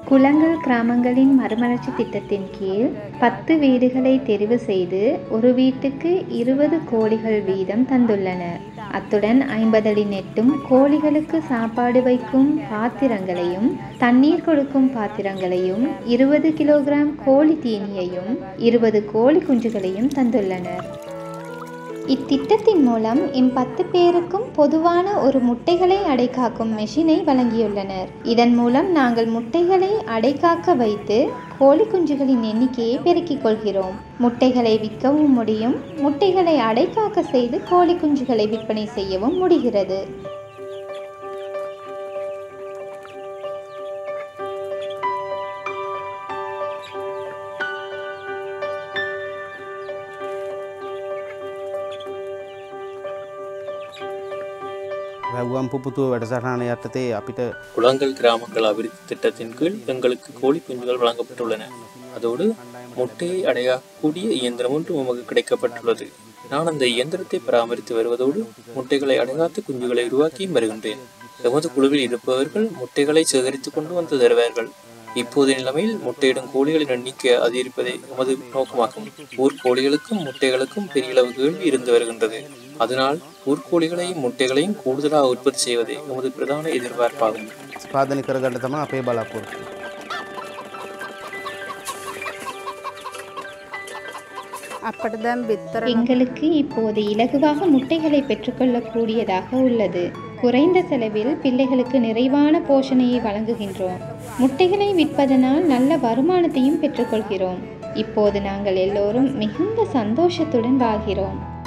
குளங்கள் கிராமங்களின் மறுமலர்ச்சி திட்டத்தின் கீழ் பத்து வீடுகளை தெரிவு செய்து ஒரு வீட்டுக்கு இருபது கோழிகள் வீதம் தந்துள்ளனர் அத்துடன் ஐம்பதடி நெட்டும் கோழிகளுக்கு சாப்பாடு வைக்கும் பாத்திரங்களையும் தண்ணீர் கொடுக்கும் பாத்திரங்களையும் இருபது கிலோகிராம் கோழி தீனியையும் இருபது கோழி குஞ்சுகளையும் தந்துள்ளனர் இத்திட்டத்தின் மூலம் இம் பத்து பேருக்கும் பொதுவான ஒரு முட்டைகளை அடைக்காக்கும் மெஷினை வழங்கியுள்ளனர் இதன் மூலம் நாங்கள் முட்டைகளை அடைக்காக்க வைத்து கோழி குஞ்சுகளின் எண்ணிக்கையை பெருக்கிக் கொள்கிறோம் முட்டைகளை விற்கவும் முடியும் முட்டைகளை அடைக்காக்க செய்து கோழி குஞ்சுகளை விற்பனை செய்யவும் முடிகிறது වැව්වම් පුපුතුව වැඩසටහන යටතේ අපිට குளங்கள் கிராமங்கள் அபிவிருத்தி திட்டத்தின் கீழ் எங்களுக்கு கோழி குஞ்சுகள் வழங்கப்பட்டுள்ளன அதோடு முட்டையை அடையக்கூடிய இயந்திரம் ஒன்று உமக்கு கிடைக்கப்பட்டுள்ளது நான் அந்த இயந்திரத்தை பராமரித்து வருவதோடு முட்டைகளை அடைகாத்து குஞ்சுகளை உருவாக்கியும் வருகின்றேன் எமது குழுவில் இருப்பவர்கள் முட்டைகளை சேகரித்து கொண்டு வந்து தருவார்கள் இப்போதைய நிலைமையில் முட்டையிடும் கோழிகளின் எண்ணிக்கை அதிகரிப்பதே எமது நோக்கமாகும் ஊர் கோழிகளுக்கும் முட்டைகளுக்கும் பெரிய அளவு கேள்வி இருந்து வருகின்றது அதனால் ஊர்கோழிகளையும் முட்டைகளையும் கூடுதலாக உற்பத்தி செய்வதே எமது பிரதான எதிர்பார்ப்பாகும் ස්පාදනය කරගන්න තම අපේ බලාපොරොත්තු. අපට දැම් බිත්තර எங்களுக்கு இப்போது இலகுவாக முட்டைகளை பெற்றுக்கொள்ளக்கூடியதாக உள்ளது குறைந்த செலவில் பிள்ளைகளுக்கு நிறைவான போஷணையை வழங்குகின்றோம் முட்டைகளை விற்பதனால் நல்ல வருமானத்தையும் பெற்றுக்கொள்கிறோம் இப்போது நாங்கள் எல்லோரும் மிகுந்த சந்தோஷத்துடன் வாழ்கிறோம்